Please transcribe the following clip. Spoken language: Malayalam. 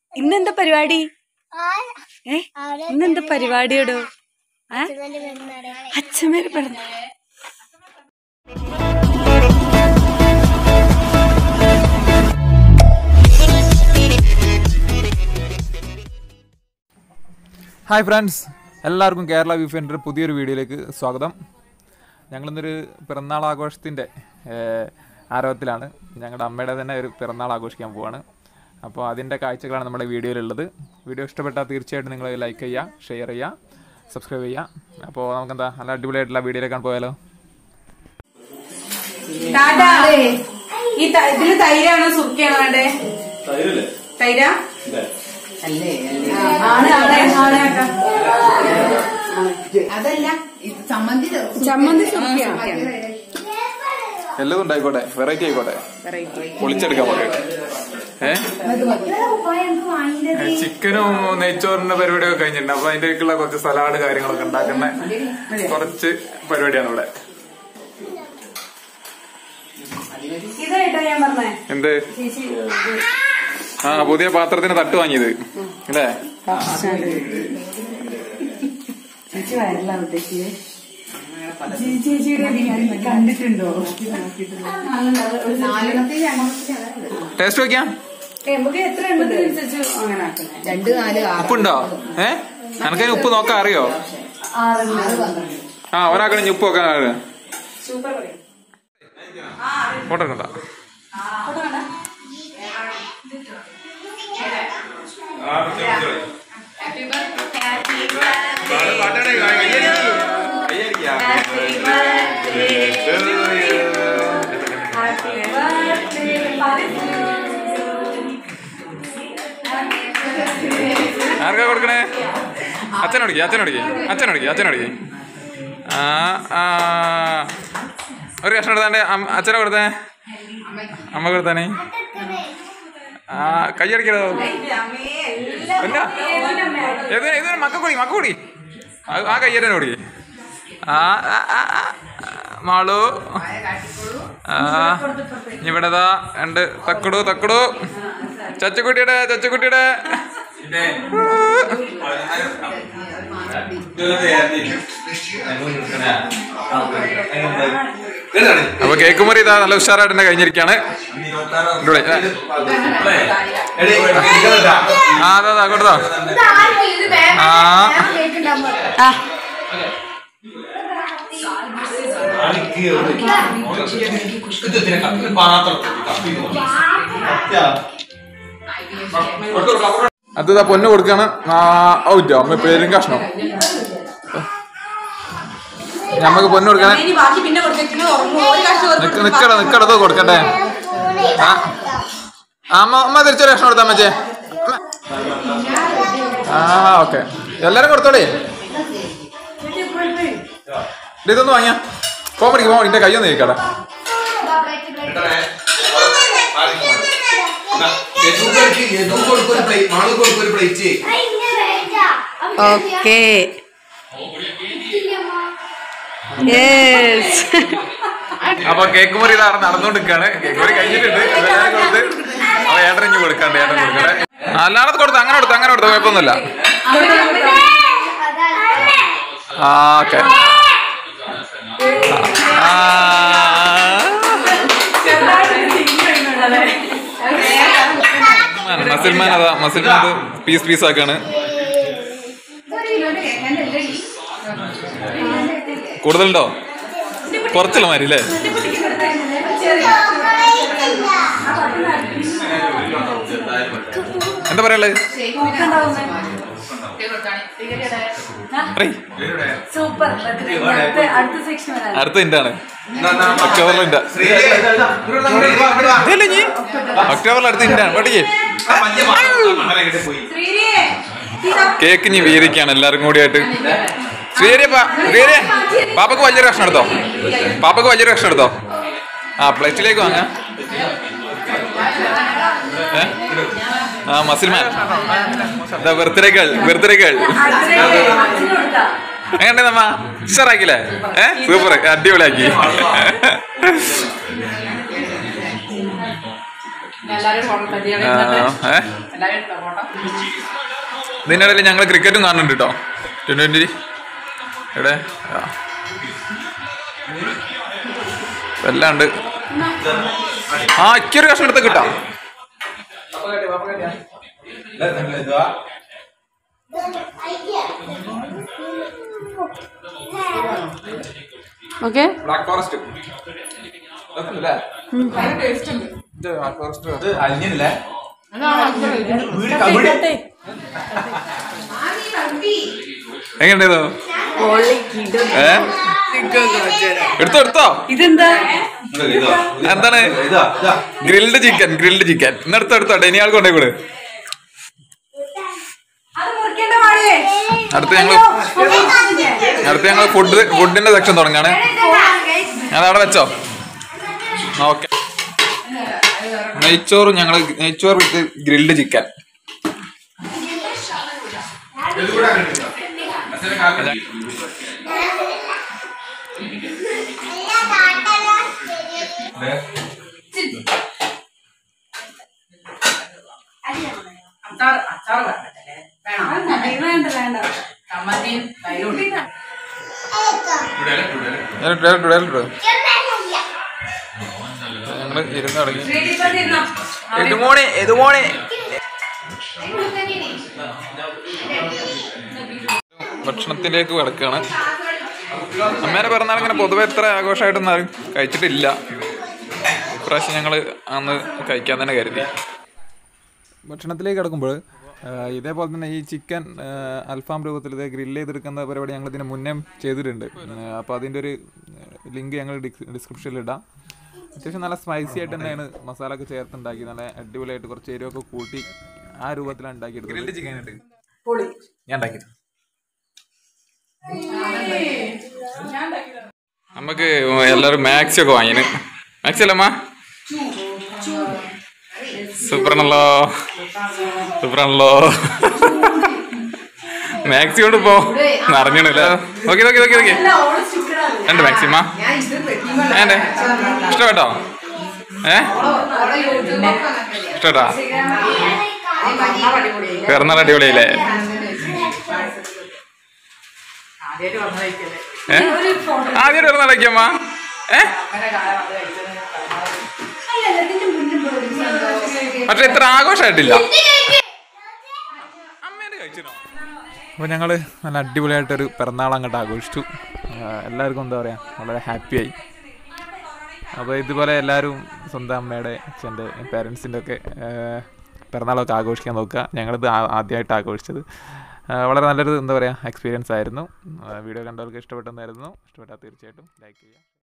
ഇന്നെന്താ പരിപാടി ഏ ഇന്നെന്താ പരിപാടിയോടോ ഏ അച്ഛമ്മേരെ പിറന്ന ഹായ് ഫ്രണ്ട്സ് എല്ലാവർക്കും കേരള വ്യൂ ഫെൻഡർ പുതിയൊരു വീഡിയോയിലേക്ക് സ്വാഗതം ഞങ്ങളിന്നൊരു പിറന്നാൾ ആഘോഷത്തിൻ്റെ ആരവത്തിലാണ് ഞങ്ങളുടെ അമ്മയുടെ തന്നെ ഒരു പിറന്നാൾ ആഘോഷിക്കാൻ പോവാണ് അപ്പോൾ അതിൻ്റെ കാഴ്ചകളാണ് നമ്മുടെ വീഡിയോയിലുള്ളത് വീഡിയോ ഇഷ്ടപ്പെട്ടാൽ തീർച്ചയായിട്ടും നിങ്ങൾ ലൈക്ക് ചെയ്യുക ഷെയർ ചെയ്യുക സബ്സ്ക്രൈബ് ചെയ്യുക അപ്പോൾ നമുക്കെന്താ നല്ല അടിപൊളിയായിട്ടുള്ള വീഡിയോയിലേക്കാണ് പോയാലോ ടാറ്റാ ഈ ത- ഇതില് തൈരാണോ സുർക്കയാണോ വേണ്ടേ തൈര ആണ് ആണ് ആണ് കേട്ടോ. അതല്ല ഇത് ചമ്മന്തി ചമ്മന്തി സുർക്കയാണ് എല്ലതും ഉണ്ടായിക്കോട്ടെ വെറൈറ്റി ആയിക്കോട്ടെ പൊളിച്ചെടുക്കാൻ പോലെ ഏ ചിക്കനും നെയ്ച്ചോറിന്റെ പരിപാടിയൊക്കെ കഴിഞ്ഞിട്ടുണ്ട് അപ്പൊ അതിന്റെയൊക്കെയുള്ള കുറച്ച് സലാഡ് കാര്യങ്ങളൊക്കെ ഉണ്ടാക്കുന്ന കുറച്ച് പരിപാടിയാണ് ഇവിടെ ഇതായിട്ടാ ഞാൻ പറഞ്ഞേ എന്ത് ചേച്ചി ആ പുതിയ പാത്രത്തിന് തട്ട് വാങ്ങിയത് അല്ലേ ചേച്ചി വയറിലാവട്ടെ ചേച്ചിയുടെ ബിരിയാണി കണ്ടിട്ടുണ്ടോ നാലെണ്ണത്തിൽ രണ്ടെണ്ണത്തിൽ ടേസ്റ്റ് നോക്കിയാ നമുക്ക് എത്ര എണ്ണത്തിനനുസരിച്ച് അങ്ങനെ ആക്കണം രണ്ട് നാല് ആറ് ഉപ്പുണ്ടോ ഏ എനക്കതിന് ഉപ്പ് നോക്കാൻ അറിയോ ആറെണ്ണം ആ ഒരാക്കണ ഉപ്പ് നോക്കാൻ അറിയാം സൂപ്പർ പറയും ഫോട്ടോ എടുക്കണ്ട ആർക്കാ കൊടുക്കണേ അച്ഛനോടിക്ക് അച്ഛനോടിക്ക് അച്ഛനോടിക്ക് അച്ഛനോടിക്ക് ആ ആ ഒരു കഷ്ണം എടുത്താണ്ട് അമ്മ- അച്ഛനെ കൊടുത്തേ അമ്മ കൊടുത്താനേ ആ കൈയടിക്കടോ അല്ല ഏത് ഏത് മക്കൂടി മക്കൂടി ആ കയ്യരനെ ഓടി ആ ആ, ആ, ആ, മാളു ആ ഇവിടെതാ രണ്ട് തക്കടു തക്കടു ചച്ചുക്കുട്ടിയുടെ ചച്ചുക്കുട്ടിയുടെ അപ്പൊ കേക്ക് മുറി ഇതാ നല്ല ഉഷാറായിട്ട് തന്നെ കഴിഞ്ഞിരിക്കാണ് ഇവിടെ, ആ അതാ അതാ കൊടുത്തോ ആ അത് ഇതാ പൊന്ന് കൊടുക്കാണ് ആ ഔറ്റോ അമ്മ പേരും കഷ്ണം ഞമ്മക്ക് പൊന്ന് കൊടുക്കണേ ഇനി ബാക്കി പിന്നെ കൊടുത്തിട്ട് ഉറങ്ങും ഒരു കഷ്ടം നിക്ക- നിക്കട നിക്കടത് കൊടുക്കട്ടെ ആ ആ, അമ്മ അമ്മ തിരിച്ചൊരു കഷ്ണം കൊടുത്താ അമ്മച്ചേ അമ്മ. ആ ഓക്കെ എല്ലാരും കൊടുത്തോളേ ഇത് ഇതൊന്ന് വാങ്ങിയാ പോ പഠിക്കും പോ എന്റെ കയ്യൊന്ന് ഇരിക്കട്ടെ ഓക്കെ യെസ് അപ്പൊ കേക്ക് മുറി ഇതാ നടന്നുകൊണ്ടിരിക്കാണ് കേക്ക് മുറി കഴിഞ്ഞിട്ടുണ്ട് ഇതെല്ലാം കൊടുത്ത് അപ്പൊ ഏട്ടൻ കൊടുക്കാണ്ട് ഏട്ടൻ കൊടുക്കട്ടെ ആ, അല്ലാതെ കൊടുത്തു അങ്ങനെ കൊടുത്തു അങ്ങനെ കൊടുത്തു കുഴപ്പമൊന്നുമില്ല ആ ഓക്കെ മസിൽമാൻ അതാ മസിൽമാൻ അത് പീസ് പീസ് ആക്കാണ് കൂടുതലുണ്ടോ കുറച്ചുള്ള മാതിരി അല്ലേ എന്താ പറയാനുള്ളത് പറയ്. സൂപ്പർ അടുത്ത സെക്ഷൻ വരാം അടുത്ത ഇൻ്റാണ് ഒക്ടോബറിൽ ഇൻ്റ ഇതല്ലേ നീ ഒക്ടോബറിൽ അടുത്ത ഇൻ്റാണ് പഠിക്കേ കേക്ക് നീ വീതിക്കാണ് എല്ലാവരും കൂടിയായിട്ട് ശ്രീഹരി ശ്രീഹരി പാപ്പക്ക് വലിയൊരു കഷ്ണം എടുത്തോ പാപ്പക്ക് വലിയൊരു കഷ്ണം എടുത്തോ ആ പ്ലേറ്റിലേക്ക് വാങ്ങാം ഏ? ആ muscleman birthday girl birthday girl എങ്ങനെ നമ്മ ഉഷാറാക്കില്ലേ ഏ സൂപ്പർ അടിപൊളിയാക്കി എല്ലാരും ഫോട്ടോ കല്യാണം ആ, ഇരുന്നിട്ട് ഏ എല്ലാരും എടുത്തോ ഫോട്ടോ ഇതിനിടയിൽ ഞങ്ങൾ ക്രിക്കറ്റും കാണുന്നുണ്ട് കേട്ടോ ട്വന്റി ട്വന്റി എവിടെ ആ. എല്ലാം ഉണ്ട് ആ ഇക്കൊരു കഷ്ണം എടുത്ത് കിട്ടാം ഓക്കെ ബ്ലാക്ക് ഫോറസ്റ്റ് എങ്ങനെയുണ്ടോ ഏ എടുത്തോ എടുത്തോ ഇതെന്താ എന്താണ് ഗ്രിൽഡ് ചിക്കൻ ഗ്രിൽഡ് ചിക്കൻ ഇന്നെടുത്തോ എടുത്തോ ഇനി ആൾ കൊണ്ടേ കൂടെ അത് മുറിക്കേണ്ട പാടില്ലേ അടുത്ത് ഞങ്ങൾ അടുത്ത് ഞങ്ങൾ ഫുഡ് ഫുഡിന്റെ സെക്ഷൻ തുടങ്ങാണ് അത് അവിടെ വെച്ചോ ഓക്കെ നെയ്ച്ചോറ് ഞങ്ങൾ നെയ്ച്ചോറ് വിത്ത് ഗ്രിൽഡ് ചിക്കൻ അച്ചാർ അച്ചാർ വേണ്ടല്ലേ വേണം വേണ്ട വേണ്ട ചമ്മന്തിയും തൈരും ഞങ്ങൾ ഇരുന്ന് തുടങ്ങി ഇതുമോണെ ഇതുമോണെ ഭക്ഷണത്തിലേക്ക് കിടക്കുകയാണ് അമ്മേനെ പിറന്നാൾ ഇങ്ങനെ പൊതുവെ എത്ര ആഘോഷമായിട്ടൊന്നും ആരും കഴിച്ചിട്ടില്ല ഇപ്രാവശ്യം ഞങ്ങൾ അന്ന് കഴിക്കാൻ തന്നെ കരുതി ഭക്ഷണത്തിലേക്ക് കിടക്കുമ്പോൾ ഇതേപോലെ തന്നെ ഈ ചിക്കൻ അൽഫാം രൂപത്തിൽ ഇത് ഗ്രില്ല് ചെയ്തെടുക്കുന്ന പരിപാടി ഞങ്ങൾ ഇതിന് മുന്നേ ചെയ്തിട്ടുണ്ട് അപ്പോൾ അതിൻ്റെ ഒരു ലിങ്ക് ഞങ്ങൾ ഡിസ്ക്രിപ്ഷനിൽ ഇടാം അത്യാവശ്യം നല്ല സ്പൈസി ആയിട്ട് തന്നെയാണ് മസാല ഒക്കെ ചേർത്തുണ്ടാക്കി നല്ല അടിപൊളിയായിട്ട് കുറച്ച് എരിവൊക്കെ കൂട്ടി ആ രൂപത്തിലാണ് ഉണ്ടാക്കിയെടുത്തത് ഗ്രിൽഡ് ചിക്കൻ പൊളി ഞാൻ ഉണ്ടാക്കിയത് നമുക്ക് എല്ലാവരും മാക്സി ഒക്കെ വാങ്ങിന് മാക്സി അല്ലമ്മ സൂപ്പറാണല്ലോ സൂപ്പറാണല്ലോ മാക്സി കൊണ്ട് പോ നിറഞ്ഞണല്ലോ നോക്കി നോക്കി നോക്കി നോക്കി രണ്ട് മാക്സിമ ഞാൻ ഇത് പെട്ടിമല വേണ്ടേ ഇഷ്ടപ്പെട്ടോ ഏ ഇഷ്ടപ്പെട്ടോ പിറന്നാൾ അടിപൊളിയല്ലേ ആദ്യമായിട്ട് വന്നു കഴിക്കല്ലേ ഏ ആദ്യം പിറന്നാൾ അയക്കമ്മ ഏ പക്ഷെ ഇത്ര ആഘോഷമായിട്ടില്ല അപ്പോൾ ഞങ്ങൾ നല്ല അടിപൊളിയായിട്ടൊരു പിറന്നാൾ അങ്ങോട്ട് ആഘോഷിച്ചു ആ, എല്ലാവർക്കും എന്താ പറയുക വളരെ ഹാപ്പിയായി അപ്പോൾ ഇതുപോലെ എല്ലാവരും സ്വന്തം അമ്മയുടെ അച്ഛൻ്റെ പേരൻസിൻ്റെ ഒക്കെ ആ, പിറന്നാളൊക്കെ ആഘോഷിക്കാൻ നോക്കുക ഞങ്ങളിത് ആ- ആദ്യമായിട്ട് ആഘോഷിച്ചത് ആ, വളരെ നല്ലൊരു എന്താ പറയുക എക്സ്പീരിയൻസ് ആയിരുന്നു ആ, വീഡിയോ കണ്ടവർക്ക് ഇഷ്ടപ്പെട്ടെന്നായിരുന്നു ഇഷ്ടപ്പെട്ടാൽ തീർച്ചയായിട്ടും ലൈക്ക് ചെയ്യുക